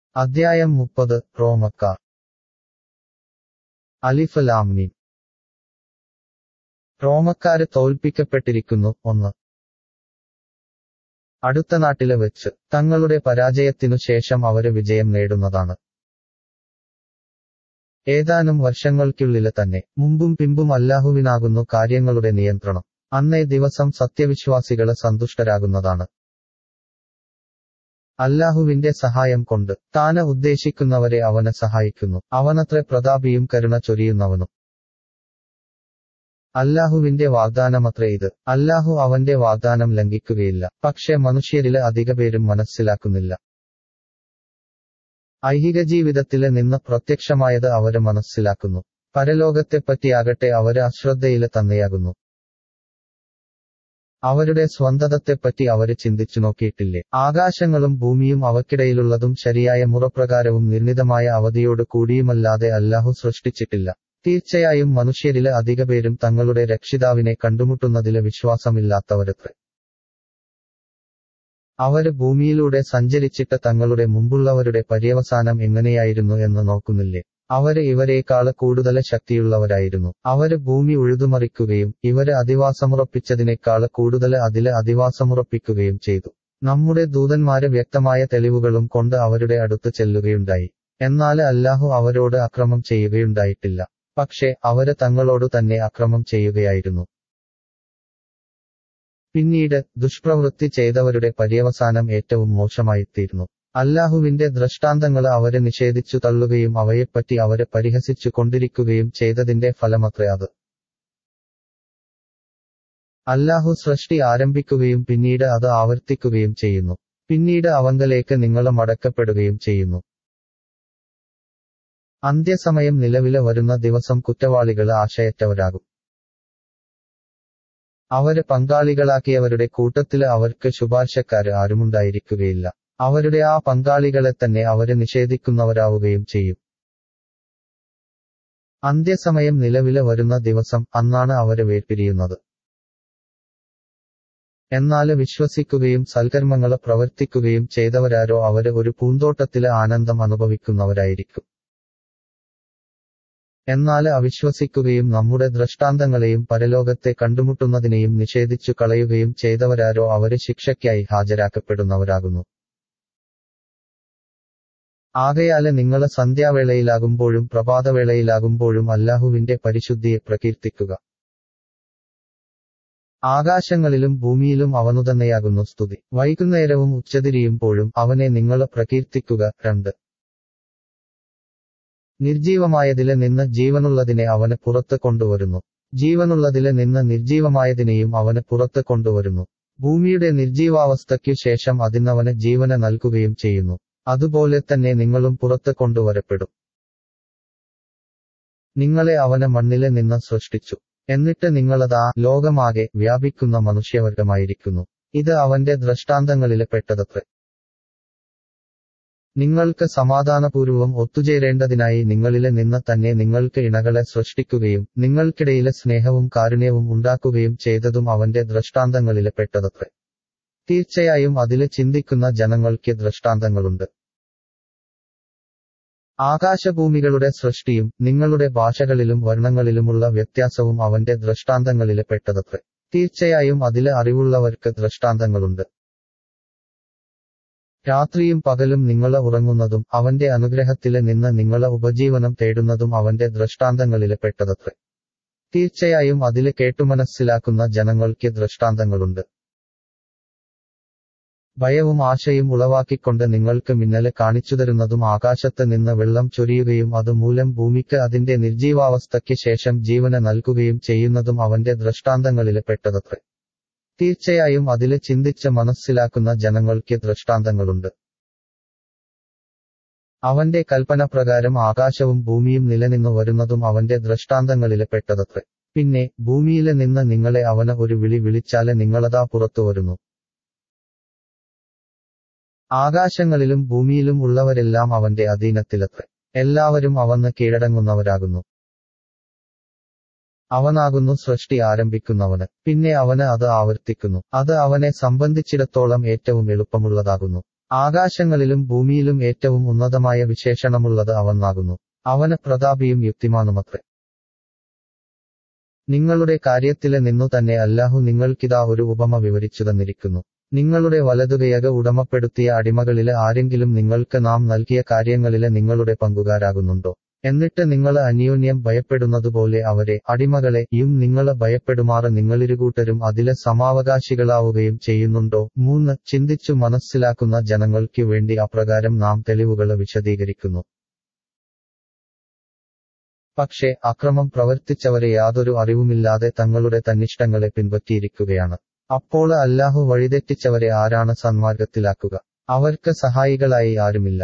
അദ്ധ്യായം മുപ്പത് റോമക്കാർ അലിഫ് ലാംമീം റോമക്കാര് തോൽപ്പിക്കപ്പെട്ടിരിക്കുന്നു ഒന്ന് അടുത്ത നാട്ടില് വെച്ച് തങ്ങളുടെ പരാജയത്തിനു ശേഷം അവര് വിജയം നേടുന്നതാണ് ഏതാനും വർഷങ്ങൾക്കുള്ളില് തന്നെ മുമ്പും പിമ്പും അല്ലാഹുവിനാകുന്നു കാര്യങ്ങളുടെ നിയന്ത്രണം അന്നേ ദിവസം സത്യവിശ്വാസികള് സന്തുഷ്ടരാകുന്നതാണ് അല്ലാഹുവിന്റെ സഹായം കൊണ്ട് താന് ഉദ്ദേശിക്കുന്നവരെ അവന് സഹായിക്കുന്നു അവനത്ര പ്രതാപിയും കരുണ ചൊരിയുന്നവനും അല്ലാഹുവിന്റെ വാഗ്ദാനമത്രേ ഇത് അല്ലാഹു അവന്റെ വാഗ്ദാനം ലംഘിക്കുകയില്ല പക്ഷെ മനുഷ്യരില് അധികപേരും മനസ്സിലാക്കുന്നില്ല ഐഹിക ജീവിതത്തില് നിന്ന് പ്രത്യക്ഷമായത് അവര് മനസ്സിലാക്കുന്നു പരലോകത്തെപ്പറ്റിയാകട്ടെ അവര് അശ്രദ്ധയില് തന്നെയാകുന്നു അവരുടെ സ്വന്തതത്തെപ്പറ്റി അവര് ചിന്തിച്ചു നോക്കിയിട്ടില്ലേ ആകാശങ്ങളും ഭൂമിയും അവക്കിടയിലുള്ളതും ശരിയായ മുറപ്രകാരവും നിർണിതമായ അവധിയോട് കൂടിയുമല്ലാതെ അല്ലാഹു സൃഷ്ടിച്ചിട്ടില്ല തീർച്ചയായും മനുഷ്യരില് അധികപേരും തങ്ങളുടെ രക്ഷിതാവിനെ കണ്ടുമുട്ടുന്നതില് വിശ്വാസമില്ലാത്തവരത്രേ അവര് ഭൂമിയിലൂടെ സഞ്ചരിച്ചിട്ട് തങ്ങളുടെ മുമ്പുള്ളവരുടെ പര്യവസാനം എങ്ങനെയായിരുന്നു എന്ന് നോക്കുന്നില്ലേ അവര് ഇവരേക്കാള് കൂടുതല് ശക്തിയുള്ളവരായിരുന്നു അവര് ഭൂമി ഉഴുതുമറിക്കുകയും ഇവര് അധിവാസമുറപ്പിച്ചതിനേക്കാള് കൂടുതല് അതില് അധിവാസമുറപ്പിക്കുകയും ചെയ്തു നമ്മുടെ ദൂതന്മാര് വ്യക്തമായ തെളിവുകളും കൊണ്ട് അവരുടെ അടുത്ത് ചെല്ലുകയുണ്ടായി എന്നാല് അല്ലാഹു അവരോട് അക്രമം ചെയ്യുകയുണ്ടായിട്ടില്ല പക്ഷേ അവര് തങ്ങളോടു തന്നെ അക്രമം ചെയ്യുകയായിരുന്നു പിന്നീട് ദുഷ്പ്രവൃത്തി ചെയ്തവരുടെ പര്യവസാനം ഏറ്റവും മോശമായിത്തീർന്നു അല്ലാഹുവിന്റെ ദൃഷ്ടാന്തങ്ങള് അവര് നിഷേധിച്ചു തള്ളുകയും അവയെപ്പറ്റി അവര് പരിഹസിച്ചു കൊണ്ടിരിക്കുകയും ചെയ്തതിന്റെ ഫലമത്രേ അത് അല്ലാഹു സൃഷ്ടി ആരംഭിക്കുകയും പിന്നീട് അത് ആവർത്തിക്കുകയും ചെയ്യുന്നു പിന്നീട് അവങ്കലേക്ക് നിങ്ങള് മടക്കപ്പെടുകയും ചെയ്യുന്നു അന്ത്യസമയം നിലവില് വരുന്ന ദിവസം കുറ്റവാളികള് ആശയറ്റവരാകും അവര് പങ്കാളികളാക്കിയവരുടെ കൂട്ടത്തില് അവർക്ക് ശുപാർശക്കാര് ആരുമുണ്ടായിരിക്കുകയില്ല അവരുടെ ആ പങ്കാളികളെ തന്നെ അവര് നിഷേധിക്കുന്നവരാവുകയും ചെയ്യും അന്ത്യസമയം നിലവില് വരുന്ന ദിവസം അന്നാണ് അവര് വേർപിരിയുന്നത് എന്നാല് വിശ്വസിക്കുകയും സൽക്കർമ്മങ്ങള് പ്രവർത്തിക്കുകയും ചെയ്തവരാരോ അവര് ഒരു പൂന്തോട്ടത്തില് ആനന്ദം അനുഭവിക്കുന്നവരായിരിക്കും എന്നാല് അവിശ്വസിക്കുകയും നമ്മുടെ ദൃഷ്ടാന്തങ്ങളെയും പരലോകത്തെ കണ്ടുമുട്ടുന്നതിനെയും നിഷേധിച്ചു കളയുകയും ചെയ്തവരാരോ അവര് ശിക്ഷയ്ക്കായി ഹാജരാക്കപ്പെടുന്നവരാകുന്നു ആകയാല് നിങ്ങള് സന്ധ്യാവേളയിലാകുമ്പോഴും പ്രഭാതവേളയിലാകുമ്പോഴും അല്ലാഹുവിന്റെ പരിശുദ്ധിയെ പ്രകീർത്തിക്കുക ആകാശങ്ങളിലും ഭൂമിയിലും അവനു തന്നെയാകുന്നു സ്തുതി വൈകുന്നേരവും ഉച്ചതിരിയുമ്പോഴും അവനെ നിങ്ങള് പ്രകീർത്തിക്കുക രണ്ട് നിർജീവമായതില് നിന്ന് ജീവനുള്ളതിനെ അവന് പുറത്ത് കൊണ്ടുവരുന്നു ജീവനുള്ളതില് നിന്ന് നിർജീവമായതിനെയും അവന് പുറത്ത് കൊണ്ടുവരുന്നു ഭൂമിയുടെ നിർജീവാവസ്ഥയ്ക്കു ശേഷം അതിനവന് ജീവന നൽകുകയും ചെയ്യുന്നു അതുപോലെ തന്നെ നിങ്ങളും പുറത്ത് കൊണ്ടുവരപ്പെടും നിങ്ങളെ അവന് മണ്ണില് നിന്ന് സൃഷ്ടിച്ചു എന്നിട്ട് നിങ്ങളതാ ലോകമാകെ വ്യാപിക്കുന്ന മനുഷ്യവർഗമായിരിക്കുന്നു ഇത് അവന്റെ ദൃഷ്ടാന്തങ്ങളില് പെട്ടതത്രേ നിങ്ങൾക്ക് സമാധാനപൂർവം ഒത്തുചേരേണ്ടതിനായി നിങ്ങളില് നിന്ന് തന്നെ നിങ്ങൾക്ക് ഇണകളെ സൃഷ്ടിക്കുകയും നിങ്ങൾക്കിടയില് സ്നേഹവും കാരുണ്യവും ഉണ്ടാക്കുകയും ചെയ്തതും അവന്റെ ദൃഷ്ടാന്തങ്ങളില് പെട്ടതത്രേ തീർച്ചയായും അതില് ചിന്തിക്കുന്ന ജനങ്ങൾക്ക് ദൃഷ്ടാന്തങ്ങളുണ്ട് ആകാശഭൂമികളുടെ സൃഷ്ടിയും നിങ്ങളുടെ ഭാഷകളിലും വർണ്ണങ്ങളിലുമുള്ള വ്യത്യാസവും അവന്റെ ദൃഷ്ടാന്തങ്ങളില് പെട്ടതത്രേ തീർച്ചയായും അതില് അറിവുള്ളവർക്ക് ദൃഷ്ടാന്തങ്ങളുണ്ട് രാത്രിയും പകലും നിങ്ങള് ഉറങ്ങുന്നതും അവന്റെ അനുഗ്രഹത്തില് നിന്ന് നിങ്ങള് ഉപജീവനം തേടുന്നതും അവന്റെ ദൃഷ്ടാന്തങ്ങളില് പെട്ടതത്രേ തീർച്ചയായും അതില് കേട്ടുമനസ്സിലാക്കുന്ന ജനങ്ങൾക്ക് ദൃഷ്ടാന്തങ്ങളുണ്ട് ഭയവും ആശയും ഉളവാക്കിക്കൊണ്ട് നിങ്ങൾക്ക് മിന്നല് കാണിച്ചുതരുന്നതും ആകാശത്ത് നിന്ന് വെള്ളം ചൊരിയുകയും അതുമൂലം ഭൂമിക്ക് അതിന്റെ നിർജീവാവസ്ഥയ്ക്ക് ശേഷം ജീവന നൽകുകയും ചെയ്യുന്നതും അവന്റെ ദൃഷ്ടാന്തങ്ങളില് പെട്ടതത്രേ തീർച്ചയായും അതില് ചിന്തിച്ച് മനസ്സിലാക്കുന്ന ജനങ്ങൾക്ക് ദൃഷ്ടാന്തങ്ങളുണ്ട് അവന്റെ കൽപ്പന പ്രകാരം ആകാശവും ഭൂമിയും നിലനിന്നു വരുന്നതും അവന്റെ ദൃഷ്ടാന്തങ്ങളില് പെട്ടതത്രേ പിന്നെ ഭൂമിയില് നിന്ന് നിങ്ങളെ അവന് ഒരു വിളി വിളിച്ചാല് നിങ്ങളതാ പുറത്തു വരുന്നു ആകാശങ്ങളിലും ഭൂമിയിലും ഉള്ളവരെല്ലാം അവന്റെ അധീനത്തിലത്രേ എല്ലാവരും അവന്ന് കീഴടങ്ങുന്നവരാകുന്നു അവനാകുന്നു സൃഷ്ടി ആരംഭിക്കുന്നവന് പിന്നെ അവന് അത് ആവർത്തിക്കുന്നു അത് അവനെ സംബന്ധിച്ചിടത്തോളം ഏറ്റവും എളുപ്പമുള്ളതാകുന്നു ആകാശങ്ങളിലും ഭൂമിയിലും ഏറ്റവും ഉന്നതമായ വിശേഷണമുള്ളത് അവനാകുന്നു അവന് പ്രതാപിയും യുക്തിമാനുമത്രേ നിങ്ങളുടെ കാര്യത്തിലെ നിന്നു തന്നെ അല്ലാഹു നിങ്ങൾക്കിതാ ഒരു ഉപമ വിവരിച്ചു തന്നിരിക്കുന്നു നിങ്ങളുടെ വലതുകയക ഉടമപ്പെടുത്തിയ അടിമകളിലെ ആരെങ്കിലും നിങ്ങൾക്ക് നാം നൽകിയ കാര്യങ്ങളിലെ നിങ്ങളുടെ പങ്കുകാരാകുന്നുണ്ടോ എന്നിട്ട് നിങ്ങൾ അന്യോന്യം ഭയപ്പെടുന്നതുപോലെ അവരെ അടിമകളെ യും നിങ്ങളെ ഭയപ്പെടുമാറ് നിങ്ങളിരുകൂട്ടരും അതിലെ സമാവകാശികളാവുകയും ചെയ്യുന്നുണ്ടോ മൂന്ന് ചിന്തിച്ചു മനസ്സിലാക്കുന്ന ജനങ്ങൾക്ക് വേണ്ടി അപ്രകാരം നാം തെളിവുകളെ വിശദീകരിക്കുന്നു പക്ഷേ അക്രമം പ്രവർത്തിച്ചവരെ യാതൊരു അറിവുമില്ലാതെ തങ്ങളുടെ തന്നിഷ്ടങ്ങളെ പിൻപറ്റിയിരിക്കുകയാണ് അപ്പോൾ അല്ലാഹു വഴിതെറ്റിച്ചവരെ ആരാണ് സന്മാർഗത്തിലാക്കുക അവർക്ക് സഹായികളായി ആരുമില്ല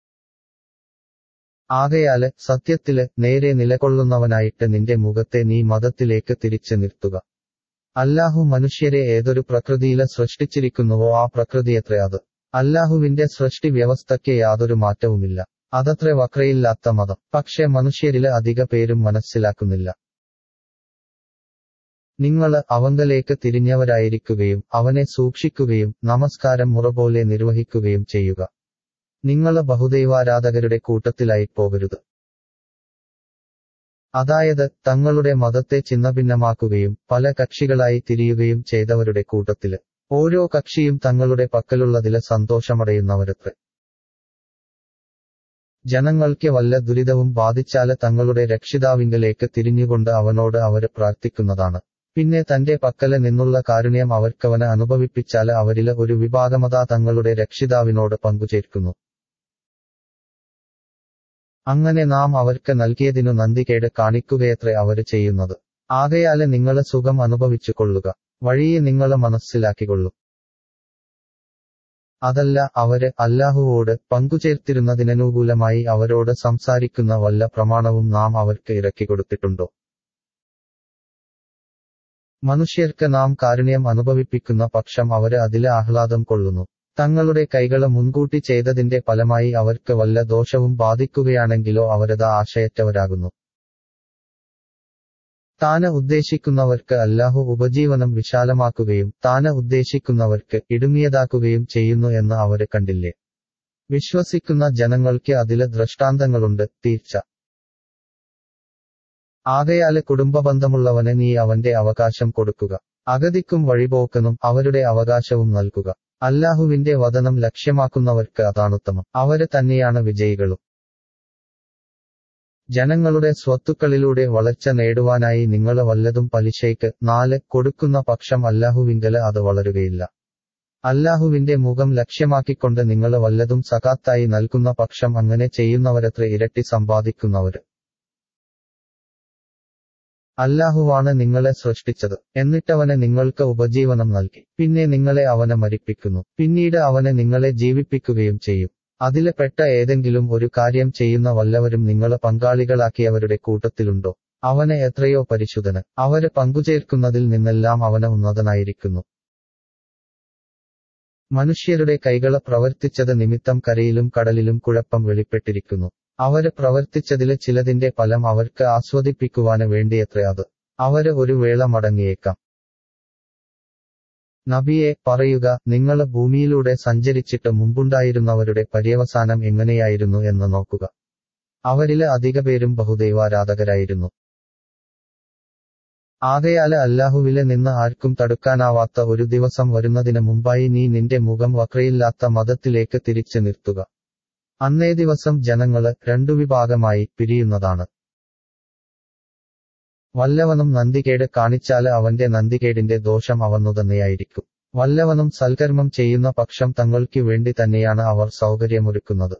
ആകയാല് സത്യത്തില് നേരെ നിലകൊള്ളുന്നവനായിട്ട് നിന്റെ മുഖത്തെ നീ മതത്തിലേക്ക് തിരിച്ചു നിർത്തുക അല്ലാഹു മനുഷ്യരെ ഏതൊരു പ്രകൃതിയില് സൃഷ്ടിച്ചിരിക്കുന്നുവോ ആ പ്രകൃതിയത്രേ അത് അല്ലാഹുവിന്റെ സൃഷ്ടി വ്യവസ്ഥയ്ക്ക് യാതൊരു മാറ്റവുമില്ല അതത്ര വക്രയില്ലാത്ത മതം പക്ഷെ മനുഷ്യരില് അധിക പേരും മനസ്സിലാക്കുന്നില്ല നിങ്ങള് അവങ്കലേക്ക് തിരിഞ്ഞവരായിരിക്കുകയും അവനെ സൂക്ഷിക്കുകയും നമസ്കാരം മുറപോലെ നിർവഹിക്കുകയും ചെയ്യുക നിങ്ങള് ബഹുദൈവാരാധകരുടെ കൂട്ടത്തിലായി പോകരുത് അതായത് തങ്ങളുടെ മതത്തെ ചിന്നഭിന്നമാക്കുകയും പല കക്ഷികളായി തിരിയുകയും ചെയ്തവരുടെ കൂട്ടത്തില് ഓരോ കക്ഷിയും തങ്ങളുടെ പക്കലുള്ളതില് സന്തോഷമടയുന്നവരത്രേ ജനങ്ങൾക്ക് വല്ല ദുരിതവും ബാധിച്ചാല് തങ്ങളുടെ രക്ഷിതാവിങ്കലേക്ക് തിരിഞ്ഞുകൊണ്ട് അവനോട് അവര് പ്രാർത്ഥിക്കുന്നതാണ് പിന്നെ തന്റെ പക്കല് നിന്നുള്ള കാരുണ്യം അവർക്കവന് അനുഭവിപ്പിച്ചാല് അവരില് ഒരു വിഭാഗമതാ തങ്ങളുടെ രക്ഷിതാവിനോട് പങ്കുചേർക്കുന്നു അങ്ങനെ നാം അവർക്ക് നൽകിയതിനു നന്ദികേട് കാണിക്കുകയത്രേ അവര് ചെയ്യുന്നത് ആകയാല് നിങ്ങള് സുഖം അനുഭവിച്ചു കൊള്ളുക വഴിയെ നിങ്ങള് മനസ്സിലാക്കിക്കൊള്ളു അതല്ല അവര് അല്ലാഹുവോട് പങ്കുചേർത്തിരുന്നതിനനുകൂലമായി അവരോട് സംസാരിക്കുന്ന വല്ല പ്രമാണവും നാം അവർക്ക് ഇറക്കിക്കൊടുത്തിട്ടുണ്ടോ മനുഷ്യർക്ക് നാം കാരുണ്യം അനുഭവിപ്പിക്കുന്ന പക്ഷം അവര് അതില് ആഹ്ലാദം കൊള്ളുന്നു തങ്ങളുടെ കൈകള് മുൻകൂട്ടി ചെയ്തതിന്റെ ഫലമായി അവർക്ക് വല്ല ദോഷവും ബാധിക്കുകയാണെങ്കിലോ അവരത് ആശയറ്റവരാകുന്നു താന് ഉദ്ദേശിക്കുന്നവർക്ക് അല്ലാഹു ഉപജീവനം വിശാലമാക്കുകയും താന് ഉദ്ദേശിക്കുന്നവർക്ക് ഇടുങ്ങിയതാക്കുകയും ചെയ്യുന്നു എന്ന് അവര് കണ്ടില്ലേ വിശ്വസിക്കുന്ന ജനങ്ങൾക്ക് അതില് ദൃഷ്ടാന്തങ്ങളുണ്ട് തീർച്ച ആകയാല് കുടുംബബന്ധമുള്ളവന് നീ അവന്റെ അവകാശം കൊടുക്കുക അഗതിക്കും വഴിപോക്കനും അവരുടെ അവകാശവും നൽകുക അല്ലാഹുവിന്റെ വതനം ലക്ഷ്യമാക്കുന്നവർക്ക് അതാണുത്തമം അവര് തന്നെയാണ് വിജയികളും ജനങ്ങളുടെ സ്വത്തുക്കളിലൂടെ വളർച്ച നേടുവാനായി നിങ്ങള് വല്ലതും പലിശയ്ക്ക് നാല് കൊടുക്കുന്ന പക്ഷം അല്ലാഹുവിങ്കല് അത് വളരുകയില്ല അല്ലാഹുവിന്റെ മുഖം ലക്ഷ്യമാക്കിക്കൊണ്ട് നിങ്ങള് വല്ലതും സകാത്തായി നൽകുന്ന പക്ഷം അങ്ങനെ ചെയ്യുന്നവരത്ര ഇരട്ടി സമ്പാദിക്കുന്നവര് അല്ലാഹുവാണ് നിങ്ങളെ സൃഷ്ടിച്ചത് എന്നിട്ടവന് നിങ്ങൾക്ക് ഉപജീവനം നൽകി പിന്നെ നിങ്ങളെ അവനെ മരിപ്പിക്കുന്നു പിന്നീട് അവനെ നിങ്ങളെ ജീവിപ്പിക്കുകയും ചെയ്യും അതില് പെട്ട ഏതെങ്കിലും ഒരു കാര്യം ചെയ്യുന്ന വല്ലവരും നിങ്ങളെ പങ്കാളികളാക്കിയവരുടെ കൂട്ടത്തിലുണ്ടോ അവന് എത്രയോ പരിശുദ്ധന് അവര് പങ്കുചേർക്കുന്നതിൽ നിന്നെല്ലാം അവന് ഉന്നതനായിരിക്കുന്നു മനുഷ്യരുടെ കൈകള് പ്രവർത്തിച്ചത് നിമിത്തം കരയിലും കടലിലും കുഴപ്പം വെളിപ്പെട്ടിരിക്കുന്നു അവര് പ്രവർത്തിച്ചതില് ചിലതിന്റെ ഫലം അവർക്ക് ആസ്വദിപ്പിക്കുവാന് വേണ്ടിയത്രേ അത് അവര് ഒരു വേള മടങ്ങിയേക്കാം നബിയെ പറയുക നിങ്ങള് ഭൂമിയിലൂടെ സഞ്ചരിച്ചിട്ട് മുമ്പുണ്ടായിരുന്നവരുടെ പര്യവസാനം എങ്ങനെയായിരുന്നു എന്ന് നോക്കുക അവരില് അധികപേരും ബഹുദൈവാരാധകരായിരുന്നു ആകയാല് അല്ലാഹുവിലെ നിന്ന് ആർക്കും തടുക്കാനാവാത്ത ഒരു ദിവസം വരുന്നതിന് മുമ്പായി നീ നിന്റെ മുഖം വക്രയില്ലാത്ത മതത്തിലേക്ക് തിരിച്ചു നിർത്തുക അന്നേ ദിവസം ജനങ്ങള് രണ്ടു വിഭാഗമായി പിരിയുന്നതാണ് വല്ലവനും നന്ദികേട് കാണിച്ചാല് അവന്റെ നന്ദികേടിന്റെ ദോഷം അവന്നു തന്നെയായിരിക്കും വല്ലവനും സൽക്കർമ്മം ചെയ്യുന്ന പക്ഷം തങ്ങൾക്കു വേണ്ടി തന്നെയാണ് അവർ സൗകര്യമൊരുക്കുന്നത്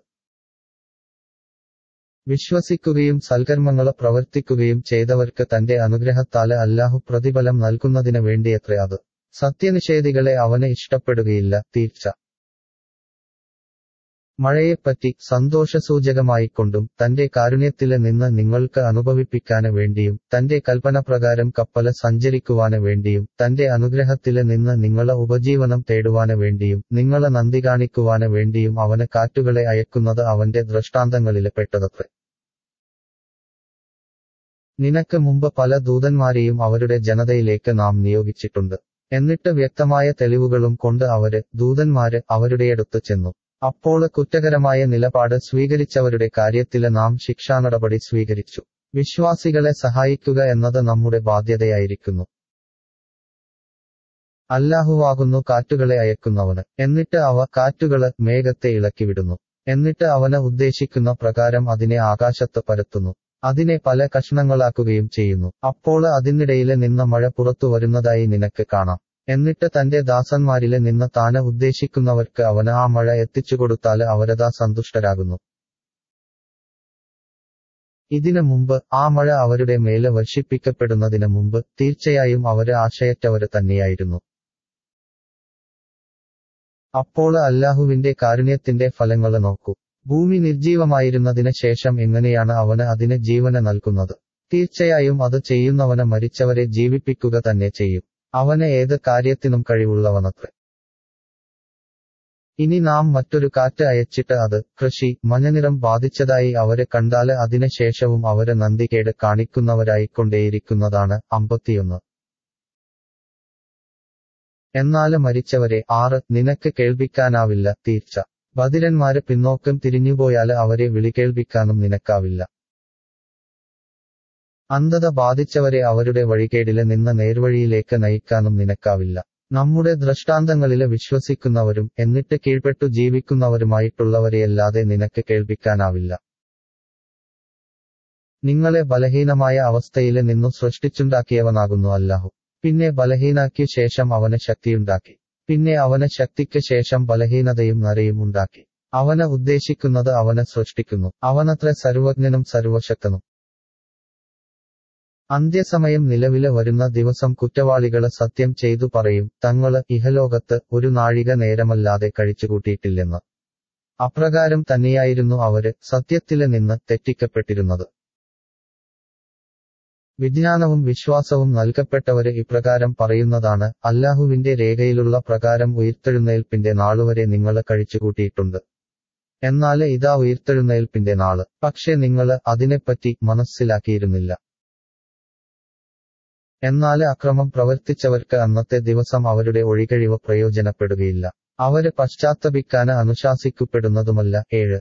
വിശ്വസിക്കുകയും സൽക്കർമ്മങ്ങള് പ്രവർത്തിക്കുകയും ചെയ്തവർക്ക് തന്റെ അനുഗ്രഹത്താല് അല്ലാഹു പ്രതിഫലം നൽകുന്നതിന് വേണ്ടിയത്രേ അത് സത്യനിഷേധികളെ അവന് ഇഷ്ടപ്പെടുകയില്ല തീർച്ച മഴയെപ്പറ്റി സന്തോഷസൂചകമായിക്കൊണ്ടും തന്റെ കാരുണ്യത്തില് നിന്ന് നിങ്ങൾക്ക് അനുഭവിപ്പിക്കാന് വേണ്ടിയും തന്റെ കൽപ്പന പ്രകാരം കപ്പല് സഞ്ചരിക്കുവാന് വേണ്ടിയും തന്റെ അനുഗ്രഹത്തില് നിന്ന് നിങ്ങളെ ഉപജീവനം തേടുവാന് വേണ്ടിയും നിങ്ങളെ നന്ദി കാണിക്കുവാന് വേണ്ടിയും അവന് കാറ്റുകളെ അയക്കുന്നത് അവന്റെ ദൃഷ്ടാന്തങ്ങളില് പെട്ടതത്രേ നിനക്ക് മുമ്പ് പല ദൂതന്മാരെയും അവരുടെ ജനതയിലേക്ക് നാം നിയോഗിച്ചിട്ടുണ്ട് എന്നിട്ട് വ്യക്തമായ തെളിവുകളും കൊണ്ട് അവര് ദൂതന്മാര് അവരുടെയടുത്ത് ചെന്നു അപ്പോൾ കുറ്റകരമായ നിലപാട് സ്വീകരിച്ചവരുടെ കാര്യത്തില് നാം ശിക്ഷാനടപടി സ്വീകരിച്ചു വിശ്വാസികളെ സഹായിക്കുക എന്നത് നമ്മുടെ ബാധ്യതയായിരിക്കുന്നു അല്ലാഹുവാകുന്നു കാറ്റുകളെ അയക്കുന്നവന് എന്നിട്ട് അവ കാറ്റുകള് മേഘത്തെ ഇളക്കിവിടുന്നു എന്നിട്ട് അവന് ഉദ്ദേശിക്കുന്ന പ്രകാരം അതിനെ ആകാശത്ത് പരത്തുന്നു അതിനെ പല കഷ്ണങ്ങളാക്കുകയും ചെയ്യുന്നു അപ്പോൾ അതിനിടയില് നിന്ന് മഴ പുറത്തു വരുന്നതായി നിനക്ക് കാണാം എന്നിട്ട് തന്റെ ദാസന്മാരില് നിന്ന് താന് ഉദ്ദേശിക്കുന്നവർക്ക് അവന് ആ മഴ എത്തിച്ചുകൊടുത്താല് അവരതാ സന്തുഷ്ടരാകുന്നു ഇതിനു മുമ്പ് ആ മഴ അവരുടെ മേല് വർഷിപ്പിക്കപ്പെടുന്നതിന് മുമ്പ് തീർച്ചയായും അവര് ആശയറ്റവര് തന്നെയായിരുന്നു അപ്പോൾ അല്ലാഹുവിന്റെ കാരുണ്യത്തിന്റെ ഫലങ്ങള് നോക്കൂ ഭൂമി നിർജീവമായിരുന്നതിന് ശേഷം എങ്ങനെയാണ് അവന് അതിന് ജീവന നൽകുന്നത് തീർച്ചയായും അത് ചെയ്യുന്നവന് മരിച്ചവരെ ജീവിപ്പിക്കുക തന്നെ ചെയ്യും അവന് ഏത് കാര്യത്തിനും കഴിവുള്ളവനത്രേ ഇനി നാം മറ്റൊരു കാറ്റ് അയച്ചിട്ട് അത് കൃഷി മഞ്ഞനിറം ബാധിച്ചതായി അവര് കണ്ടാല് അതിന് ശേഷവും അവര് നന്ദികേട് കാണിക്കുന്നവരായിക്കൊണ്ടേയിരിക്കുന്നതാണ് അമ്പത്തിയൊന്ന് എന്നാല് മരിച്ചവരെ ആറ് നിനക്ക് കേൾപ്പിക്കാനാവില്ല തീർച്ച ബദിരന്മാര് പിന്നോക്കം തിരിഞ്ഞുപോയാല് അവരെ വിളികേൾപ്പിക്കാനും നിനക്കാവില്ല അന്ധത ബാധിച്ചവരെ അവരുടെ വഴികേടില് നിന്ന് നേർവഴിയിലേക്ക് നയിക്കാനും നിനക്കാവില്ല നമ്മുടെ ദൃഷ്ടാന്തങ്ങളില് വിശ്വസിക്കുന്നവരും എന്നിട്ട് കീഴ്പ്പെട്ടു ജീവിക്കുന്നവരുമായിട്ടുള്ളവരെയല്ലാതെ നിനക്ക് കേൾപ്പിക്കാനാവില്ല നിങ്ങളെ ബലഹീനമായ അവസ്ഥയില് നിന്നു സൃഷ്ടിച്ചുണ്ടാക്കിയവനാകുന്നു അല്ലാഹു പിന്നെ ബലഹീനാക്കിയ ശേഷം അവന് ശക്തിയുണ്ടാക്കി പിന്നെ അവന് ശക്തിക്ക് ശേഷം ബലഹീനതയും നരയും ഉണ്ടാക്കി അവന് ഉദ്ദേശിക്കുന്നത് അവന് സൃഷ്ടിക്കുന്നു അവനത്ര സർവജ്ഞനും സർവശക്തനും അന്ത്യസമയം നിലവില് വരുന്ന ദിവസം കുറ്റവാളികള് സത്യം ചെയ്തു പറയും തങ്ങള് ഇഹലോകത്ത് ഒരു നാഴിക നേരമല്ലാതെ കഴിച്ചുകൂട്ടിയിട്ടില്ലെന്ന് അപ്രകാരം തന്നെയായിരുന്നു അവര് സത്യത്തില് നിന്ന് തെറ്റിക്കപ്പെട്ടിരുന്നത് വിജ്ഞാനവും വിശ്വാസവും നൽകപ്പെട്ടവര് ഇപ്രകാരം പറയുന്നതാണ് അല്ലാഹുവിന്റെ രേഖയിലുള്ള പ്രകാരം ഉയർത്തെഴുന്നേൽപ്പിന്റെ നാളുവരെ നിങ്ങള് കഴിച്ചുകൂട്ടിയിട്ടുണ്ട് എന്നാല് ഇതാ ഉയർത്തെഴുന്നേൽപ്പിന്റെ നാള് പക്ഷെ നിങ്ങള് അതിനെപ്പറ്റി മനസ്സിലാക്കിയിരുന്നില്ല എന്നാല് അക്രമം പ്രവർത്തിച്ചവർക്ക് അന്നത്തെ ദിവസം അവരുടെ ഒഴികഴിവ് പ്രയോജനപ്പെടുകയില്ല അവര് പശ്ചാത്തപിക്കാന് അനുശാസിക്കപ്പെടുന്നതുമല്ല ഏഴ്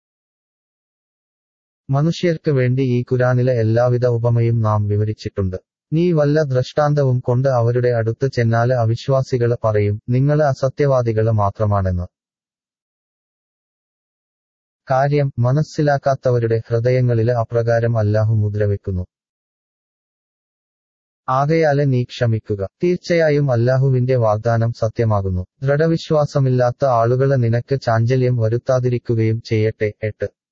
മനുഷ്യർക്ക് വേണ്ടി ഈ കുരാനിലെ എല്ലാവിധ ഉപമയും നാം വിവരിച്ചിട്ടുണ്ട് നീ വല്ല ദൃഷ്ടാന്തവും കൊണ്ട് അവരുടെ അടുത്ത് ചെന്നാല് അവിശ്വാസികള് പറയും നിങ്ങള് അസത്യവാദികള് മാത്രമാണെന്ന് കാര്യം മനസ്സിലാക്കാത്തവരുടെ ഹൃദയങ്ങളില് അപ്രകാരം അല്ലാഹു മുദ്രവെക്കുന്നു ആകയാല് നീ ക്ഷമിക്കുക തീർച്ചയായും അല്ലാഹുവിന്റെ വാഗ്ദാനം സത്യമാകുന്നു ദൃഢവിശ്വാസമില്ലാത്ത ആളുകള് നിനക്ക് ചാഞ്ചല്യം വരുത്താതിരിക്കുകയും ചെയ്യട്ടെ എട്ട്